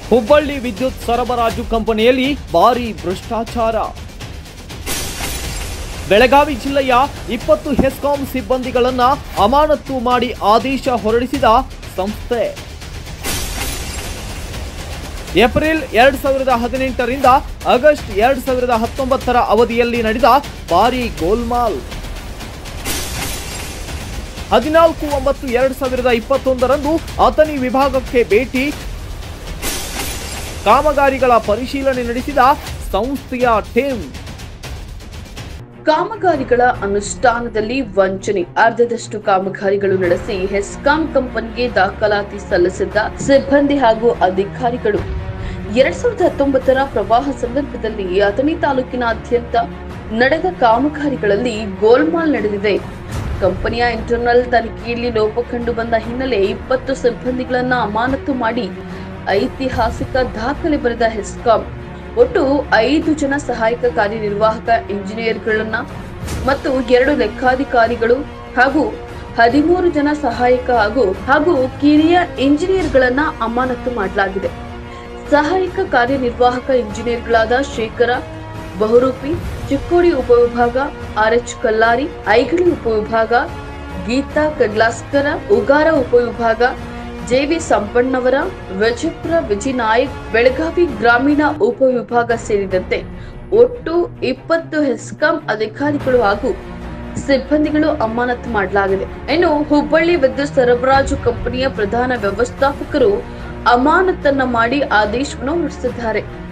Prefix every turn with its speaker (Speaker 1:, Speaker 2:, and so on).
Speaker 1: ಹುಬ್ಬಳ್ಳಿ ವಿದ್ಯುತ್ ಸರಬರಾಜು ಕಂಪನಿಯಲ್ಲಿ ಭಾರಿ ಭ್ರಷ್ಟಾಚಾರ ಬೆಳಗಾವಿ ಜಿಲ್ಲೆಯ ಇಪ್ಪತ್ತು ಹೆಸ್ಕಾಂ ಸಿಬ್ಬಂದಿಗಳನ್ನ ಅಮಾನತು ಮಾಡಿ ಆದೇಶ ಹೊರಡಿಸಿದ ಸಂಸ್ಥೆ ಏಪ್ರಿಲ್ ಎರಡ್ ಸಾವಿರದ ಹದಿನೆಂಟರಿಂದ ಆಗಸ್ಟ್ ಎರಡ್ ಸಾವಿರದ ಹತ್ತೊಂಬತ್ತರ ಅವಧಿಯಲ್ಲಿ ನಡೆದ ಭಾರಿ ಗೋಲ್ಮಾಲ್ ಹದಿನಾಲ್ಕು ಒಂಬತ್ತು ಎರಡ್ ಸಾವಿರದ ಇಪ್ಪತ್ತೊಂದರಂದು ಅಥಣಿ ವಿಭಾಗಕ್ಕೆ ಭೇಟಿ ಕಾಮಗಾರಿಗಳ ಪರಿಶೀಲನೆ ನಡೆಸಿದ ಸಂಸ್ಥೆಯ ಟೀಮ್
Speaker 2: ಕಾಮಗಾರಿಗಳ ಅನುಷ್ಠಾನದಲ್ಲಿ ವಂಚನೆ ಅರ್ಧದಷ್ಟು ಕಾಮಗಾರಿಗಳು ನಡೆಸಿ ಹೆಸ್ಕಾಂ ಕಂಪನಿಗೆ ದಾಖಲಾತಿ ಸಲ್ಲಿಸಿದ್ದ ಸಿಬ್ಬಂದಿ ಹಾಗೂ ಅಧಿಕಾರಿಗಳು ಎರಡ್ ಸಾವಿರದ ಹತ್ತೊಂಬತ್ತರ ಪ್ರವಾಹ ಸಂದರ್ಭದಲ್ಲಿ ಅಥಣಿ ತಾಲೂಕಿನಾದ್ಯಂತ ನಡೆದ ಕಾಮಗಾರಿಗಳಲ್ಲಿ ಗೋಲ್ಮಾಲ್ ನಡೆದಿದೆ ಕಂಪನಿಯ ಇಂಟರ್ನಲ್ ತನಿಖೆಯಲ್ಲಿ ಲೋಪ ಕಂಡು ಬಂದ ಹಿನ್ನೆಲೆ ಇಪ್ಪತ್ತು ಸಿಬ್ಬಂದಿಗಳನ್ನ ಅಮಾನತು ಮಾಡಿ ಐತಿಹಾಸಿಕ ದಾಖಲೆ ಬರೆದ ಹೆಸ್ಕಾಂ ಒಟ್ಟು ಐದು ಜನ ಸಹಾಯಕ ಕಾರ್ಯನಿರ್ವಾಹಕ ಇಂಜಿನಿಯರ್ಗಳನ್ನ ಮತ್ತು ಎರಡು ಲೆಕ್ಕಾಧಿಕಾರಿಗಳು ಹಾಗೂ ಹದಿಮೂರು ಜನ ಸಹಾಯಕ ಹಾಗೂ ಹಾಗೂ ಕಿರಿಯ ಇಂಜಿನಿಯರ್ಗಳನ್ನ ಅಮಾನತು ಮಾಡಲಾಗಿದೆ ಸಹಾಯಕ ಕಾರ್ಯನಿರ್ವಾಹಕ ಇಂಜಿನಿಯರ್ಗಳಾದ ಶೇಖರ ಬಹುರೂಪಿ ಚಿಕ್ಕೋಡಿ ಉಪವಿಭಾಗ ಆರ್ ಎಚ್ ಕಲ್ಲಾರಿ ಐಗಳಿ ಉಪವಿಭಾಗ ಗೀತಾ ಕಡ್ಲಾಸ್ಕರ ಉಗಾರ ಉಪವಿಭಾಗ ಜೆವಿ ಸಂಪಣ್ಣವರ ವಿಜಯಪುರ ವಿಜಯ್ ನಾಯಕ್ ಬೆಳಗಾವಿ ಗ್ರಾಮೀಣ ಉಪವಿಭಾಗ ಸೇರಿದಂತೆ ಒಟ್ಟು ಇಪ್ಪತ್ತು ಹೆಸ್ಕಾಂ ಅಧಿಕಾರಿಗಳು ಹಾಗೂ ಸಿಬ್ಬಂದಿಗಳು ಅಮಾನತು ಮಾಡಲಾಗಿದೆ ಇನ್ನು ಹುಬ್ಬಳ್ಳಿ ವಿದ್ಯುತ್ ಸರಬರಾಜು ಕಂಪನಿಯ ಪ್ರಧಾನ ವ್ಯವಸ್ಥಾಪಕರು ಅಮಾನತನ್ನ ಮಾಡಿ ಆದೇಶವನ್ನು ಹೊರಡಿಸಿದ್ದಾರೆ